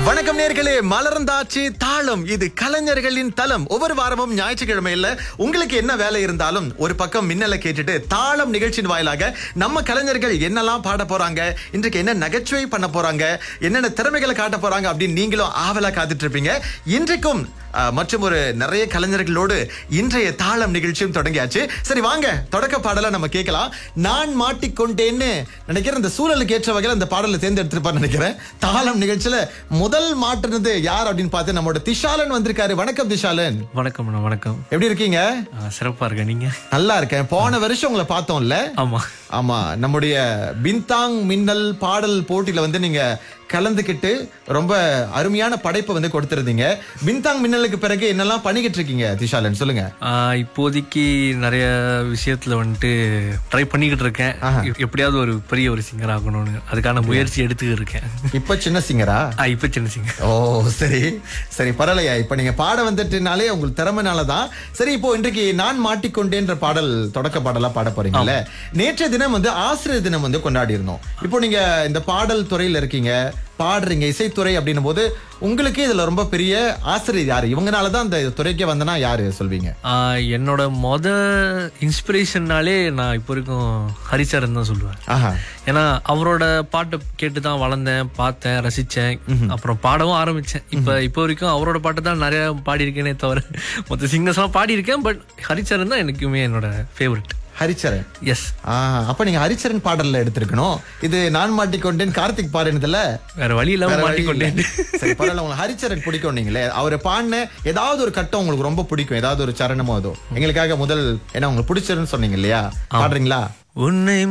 வணக்கம் நேர்களே மலர்ந்தாச்சு தாளம் இது கலைஞர்களின் தலம் ஒவ்வொரு வாரமும் ஞாயிற்றுக்கிழமையில உங்களுக்கு என்ன வேலை இருந்தாலும் ஒரு பக்கம் மின்னலை கேட்டுட்டு தாளம் நிகழ்ச்சியின் வாயிலாக நம்ம கலைஞர்கள் என்னெல்லாம் பாட போறாங்க இன்றைக்கு என்ன நகைச்சுவை பண்ண போறாங்க என்னென்ன திறமைகளை காட்ட போறாங்க அப்படின்னு நீங்களும் ஆவலா காத்துட்டு இருப்பீங்க இன்றைக்கும் அஹ், மற்றும் ஒரு நிறைய கலைஞர்களோடு இன்றைய தாளம் நிகழ்ச்சியும் தொடங்கியாச்சு சரி வாங்க தொடக்க பாடலை நம்ம கேட்கலாம் நான் மாட்டிக்கொண்டேன்னு நினைக்கிறேன் இந்த சூழலுக்கு ஏற்ற வகையில் அந்த பாடலை தேர்ந்தெடுத்திருப்பான்னு நினைக்கிறேன் தாளம் நிகழ்ச்சியில முதல் மாட்டுனது யார் அப்படின்னு பார்த்து நம்மளோட திஷாலன் வந்திருக்காரு வணக்கம் திஷாலன் வணக்கம் அண்ணா வணக்கம் எப்படி இருக்கீங்க ஆ, சிறப்பா இருக்க நீங்க நல்லா இருக்கேன் போன வருஷம் உங்களை பார்த்தோம்ல ஆமா ஆமா நம்முடைய பின்தாங் மின்னல் பாடல் போட்டியில வந்து நீங்க கலந்துக்கிட்டு ரொம்ப அருமையான படைப்பை வந்து கொடுத்திருந்தீங்க பின்தாங் மின்னலுக்கு பிறகு என்னெல்லாம் பண்ணிக்கிட்டு இருக்கீங்க திஷாலன் சொல்லுங்க ஆ, இப்போதைக்கு நிறைய விஷயத்துல வந்துட்டு ட்ரை பண்ணிக்கிட்டு இருக்கேன் எ- எப்படியாவது ஒரு பெரிய ஒரு சிங்கர் ஆகணும்னு அதுக்கான முயற்சி எடுத்துக்கிட்டு இருக்கேன் இப்ப சின்ன சிங்கரா ஆ, இப்ப சின்ன சிங்கர் ஓ சரி சரி பரவாயில்லையா இப்ப நீங்க பாட வந்துட்டுனாலே உங்களுக்கு திறமைனால தான் சரி இப்போ இன்றைக்கு நான் மாட்டிக்கொண்டேன்ற பாடல் தொடக்க பாடலா பாட போறீங்கல்ல நேற்றைய தினம் வந்து ஆசிரியர் தினம் வந்து கொண்டாடி இருந்தோம் இப்போ நீங்க இந்த பாடல் துறையில இருக்கீங்க பாடுறீங்க இசைத்துறை அப்படின்னும் போது உங்களுக்கு இதுல ரொம்ப பெரிய ஆசிரியர் யாரு இவங்கனால தான் இந்த துறைக்கே வந்தனா யாரு சொல்வீங்க ஆ, என்னோட மொத இன்ஸ்பிரேஷன்னாலே நான் இப்போ வரைக்கும் ஹரிச்சரன் தான் சொல்லுவேன் ஆஹா ஏன்னா அவரோட பாட்டை கேட்டு தான் வளர்ந்தேன் பார்த்தேன் ரசிச்சேன் அப்புறம் பாடவும் ஆரம்பிச்சேன் இப்ப இப்போ வரைக்கும் அவரோட பாட்டை தான் நிறைய பாடியிருக்கேனே தவிர மொத்த சிங்கர்ஸ் எல்லாம் பாடியிருக்கேன் பட் ஹரிச்சரன் தான் எனக்குமே என்னோட ஃபேவரட் ஹரிச்சரன் எஸ் ஆ அப்ப நீங்க ஹரிச்சரன் பாடல்ல எடுத்திருக்கணும் இது நான் மாட்டிக்கொண்டேன் கார்த்திக் பாடுனதுல வேற வழி இல்லாம வேற வழி இல்ல. மாட்டிக்கொண்டேன் சரி பரவாயில்ல உங்களுக்கு ஹரிச்சரன் பிடிக்கும் நீங்களே அவர் பாடின ஏதாவது ஒரு கட்டம் உங்களுக்கு ரொம்ப பிடிக்கும் ஏதாவது ஒரு சரணமோ அதோ எங்களுக்காக முதல் ஏன்னா உங்களுக்கு பிடிச்சிருன்னு சொன்னீங்க இல்லையா பாடுறீங்களா உன்னை